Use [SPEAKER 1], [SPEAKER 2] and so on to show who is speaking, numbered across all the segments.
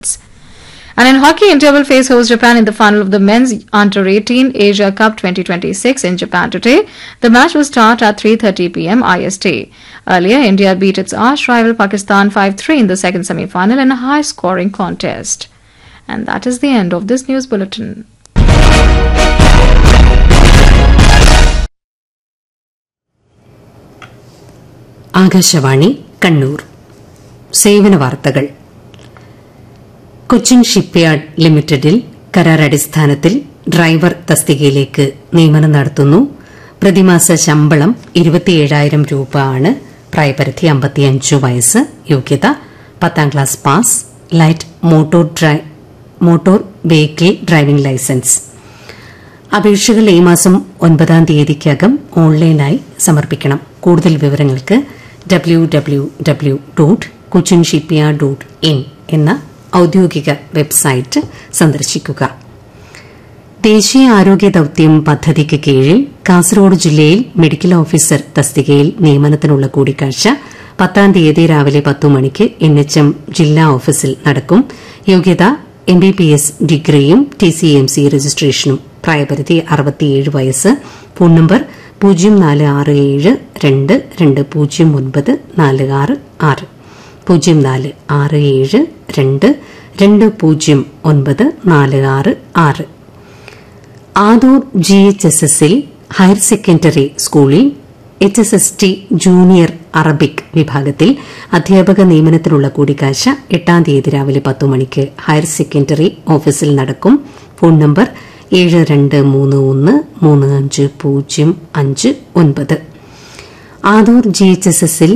[SPEAKER 1] And in hockey, India will face host Japan in the final of the men's under 18 Asia Cup 2026 in Japan today. The match will start at 3:30 p.m. IST. Earlier, India beat its arch rival Pakistan 5-3 in the second semi-final in a high-scoring contest. And that is the end of this news bulletin.
[SPEAKER 2] Akashvani Kannur സേവന വാർത്തകൾ Cochin shipyard ലിമിറ്റഡിൽ കരാർ അടിസ്ഥാനത്തിൽ driver തസ്തികയിലേക്ക് നിയമനം നടത്തുന്നു പ്രതിമാസ ശമ്പളം ഇരുപത്തിയേഴായിരം രൂപ ആണ് പ്രായപരിധി അമ്പത്തിയഞ്ചു വയസ്സ് യോഗ്യത പത്താം ക്ലാസ് പാസ് ലൈറ്റ് മോട്ടോർ ഡ്രൈ- മോട്ടോർ വെഹിക്കിൾ ഡ്രൈവിംഗ് ലൈസൻസ് അപേക്ഷകൾ ഈ മാസം ഒൻപതാം തീയതിക്കകം ഓൺലൈനായി സമർപ്പിക്കണം കൂടുതൽ വിവരങ്ങൾക്ക് W W W dot Cochin shipyard dot in എന്ന ഔദ്യോഗിക വെബ്സൈറ്റ് സന്ദർശിക്കുക ദേശീയ ആരോഗ്യ ദൌത്യം പദ്ധതിക്ക് കീഴിൽ കാസർഗോഡ് ജില്ലയിൽ മെഡിക്കൽ ഓഫീസർ തസ്തികയിൽ നിയമനത്തിനുള്ള കൂടിക്കാഴ്ച പത്താം തീയതി രാവിലെ പത്തു മണിക്ക് എൻ എച്ച് എം ജില്ലാ ഓഫീസിൽ നടക്കും യോഗ്യത എം ബി ബി എസ് ഡിഗ്രിയും ടി സി എം സി രജിസ്ട്രേഷനും പ്രായപരിധി അറുപത്തിയേഴ് വയസ്സ് ഫോൺ നമ്പർ പൂജ്യം നാല് ആറ് ഏഴ് രണ്ട് രണ്ട് പൂജ്യം ഒൻപത് നാല് ആറ് ആറ് പൂജ്യം നാല് ആറ് ഏഴ് രണ്ട് രണ്ട് പൂജ്യം ഒൻപത് നാല് ആറ് ആറ് ആദൂർ ജി എച്ച് എസ് എസിൽ ഹയർ സെക്കൻഡറി സ്കൂളിൽ H S S T junior Arabic വിഭാഗത്തിൽ അധ്യാപക നിയമനത്തിനുള്ള കൂടിക്കാഴ്ച എട്ടാം തീയതി രാവിലെ പത്തു മണിക്ക് ഹയർ സെക്കൻഡറി ഓഫീസിൽ നടക്കും ഫോൺ നമ്പർ ഏഴ് രണ്ട് മൂന്ന് ഒന്ന് മൂന്ന് അഞ്ച് പൂജ്യം അഞ്ച് ഒൻപത് ആദൂർ ജി എച്ച് എസ് എസിൽ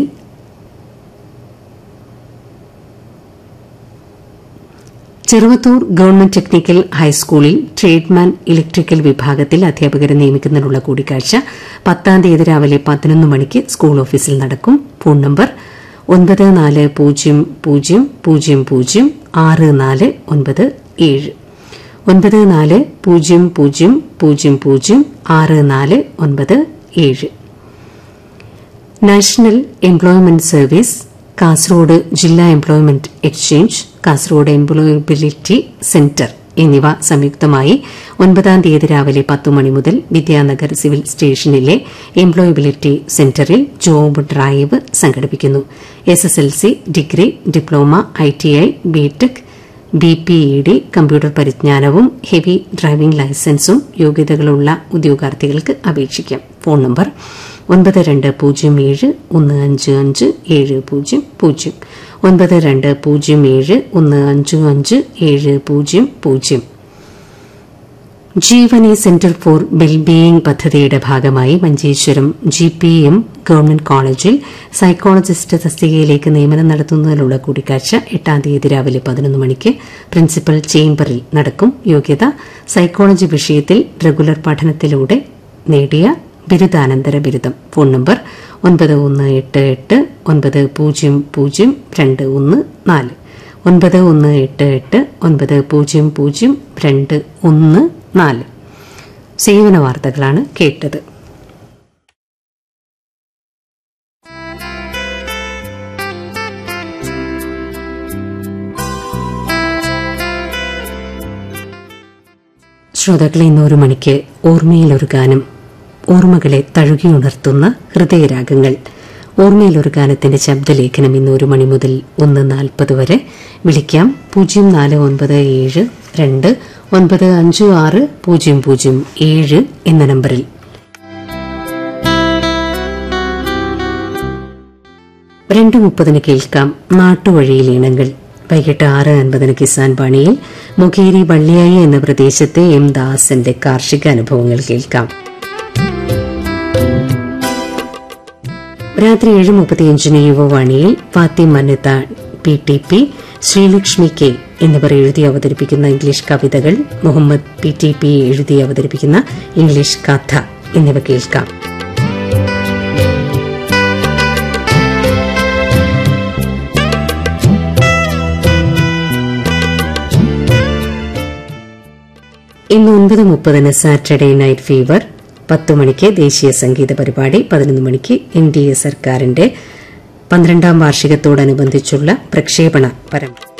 [SPEAKER 2] ചെറുവത്തൂർ ഗവൺമെന്റ് ടെക്നിക്കൽ ഹൈസ്കൂളിൽ ട്രേഡ്മാൻ ഇലക്ട്രിക്കൽ വിഭാഗത്തിൽ അധ്യാപകരെ നിയമിക്കുന്നതിനുള്ള കൂടിക്കാഴ്ച പത്താം തീയതി രാവിലെ പതിനൊന്ന് മണിക്ക് സ്കൂൾ ഓഫീസിൽ നടക്കും ഫോൺ നമ്പർ ഒൻപത് നാല് പൂജ്യം പൂജ്യം പൂജ്യം പൂജ്യം ആറ് നാല് ഒൻപത് ഏഴ് ഒൻപത് നാല് പൂജ്യം പൂജ്യം പൂജ്യം പൂജ്യം ആറ് നാല് ഒൻപത് ഏഴ് നാഷണൽ എംപ്ലോയ്മെന്റ് സർവീസ് കാസർഗോഡ് ജില്ലാ employment exchange Kasaragod employability centre എന്നിവ സംയുക്തമായി ഒൻപതാം തീയതി രാവിലെ പത്തു മണി മുതൽ വിദ്യാനഗർ സിവിൽ സ്റ്റേഷനിലെ എംപ്ലോയബിലിറ്റി സെന്ററിൽ ജോബ് ഡ്രൈവ് സംഘടിപ്പിക്കുന്നു S S L C degree diploma I T I BTech B P E D computer പരിജ്ഞാനവും ഹെവി ഡ്രൈവിംഗ് ലൈസൻസും യോഗ്യതകളുള്ള ഉദ്യോഗാർത്ഥികൾക്ക് അപേക്ഷിക്കാം ഫോൺ നമ്പർ ഒൻപത് രണ്ട് പൂജ്യം ഏഴ് ഒന്ന് അഞ്ച് അഞ്ച് ഏഴ് പൂജ്യം പൂജ്യം ഒൻപത് രണ്ട് പൂജ്യം ഏഴ് ഒന്ന് അഞ്ച് അഞ്ച് ഏഴ് പൂജ്യം പൂജ്യം ജീവനി സെന്റർ ഫോർ വെൽബീയിംഗ് പദ്ധതിയുടെ ഭാഗമായി Manjeshwaram G P M government college psychologist തസ്തികയിലേക്ക് നിയമനം നടത്തുന്നതിനുള്ള കൂടിക്കാഴ്ച എട്ടാം തീയതി രാവിലെ പതിനൊന്ന് മണിക്ക് പ്രിൻസിപ്പൽ ചേംബറിൽ നടക്കും യോഗ്യത സൈക്കോളജി വിഷയത്തിൽ റെഗുലർ പഠനത്തിലൂടെ നേടിയ ബിരുദാനന്തര ബിരുദം ഫോൺ നമ്പർ ഒൻപത് ഒന്ന് എട്ട് എട്ട് ഒൻപത് പൂജ്യം പൂജ്യം രണ്ട് ഒന്ന് നാല് ഒൻപത് ഒന്ന് എട്ട് എട്ട് ഒൻപത് പൂജ്യം പൂജ്യം രണ്ട് ഒന്ന് നാല് സേവന വാർത്തകളാണ് കേട്ടത് ശ്രോതാക്കളെ ഇന്ന് ഒരു മണിക്ക് ഓർമ്മയിലൊരു ഗാനം ഓർമ്മകളെ തഴുകിയുണർത്തുന്ന ഹൃദയരാഗങ്ങൾ ഓർമ്മയിലൊരു ഗാനത്തിന്റെ ശബ്ദലേഖനം ഇന്ന് ഒരു മണി മുതൽ ഒന്ന് നാൽപ്പത് വരെ വിളിക്കാം പൂജ്യം നാല് ഒൻപത് ഏഴ് രണ്ട് ഒൻപത് അഞ്ച് ആറ് പൂജ്യം പൂജ്യം ഏഴ് എന്ന നമ്പറിൽ രണ്ട് മുപ്പതിന് കേൾക്കാം നാട്ടുവഴിയിൽ ഇണങ്ങൾ വൈകിട്ട് ആറ് അൻപതിന് കിസാൻ പാണിയിൽ മുഖേരി വള്ളിയായി എന്ന പ്രദേശത്തെ എം ദാസന്റെ കാർഷിക അനുഭവങ്ങൾ കേൾക്കാം രാത്രി ഏഴ് മുപ്പത്തിയഞ്ചിന് യുവവാണിയിൽ Fathim Mannath P T P Sreelakshmi K എന്നിവർ എഴുതി അവതരിപ്പിക്കുന്ന ഇംഗ്ലീഷ് കവിതകൾ മുഹമ്മദ് പി ടി പി എഴുതി അവതരിപ്പിക്കുന്ന ഇംഗ്ലീഷ് കഥ എന്നിവ കേൾക്കാം ഇന്ന് ഒൻപത് മുപ്പതിന് സാറ്റർഡേ നൈറ്റ് ഫീവർ പത്ത് മണിക്ക് ദേശീയ സംഗീത പരിപാടി പതിനൊന്ന് മണിക്ക് എൻ ഡി എ സർക്കാരിന്റെ പന്ത്രണ്ടാം വാർഷികത്തോടനുബന്ധിച്ചുള്ള പ്രക്ഷേപണ പരമ്പര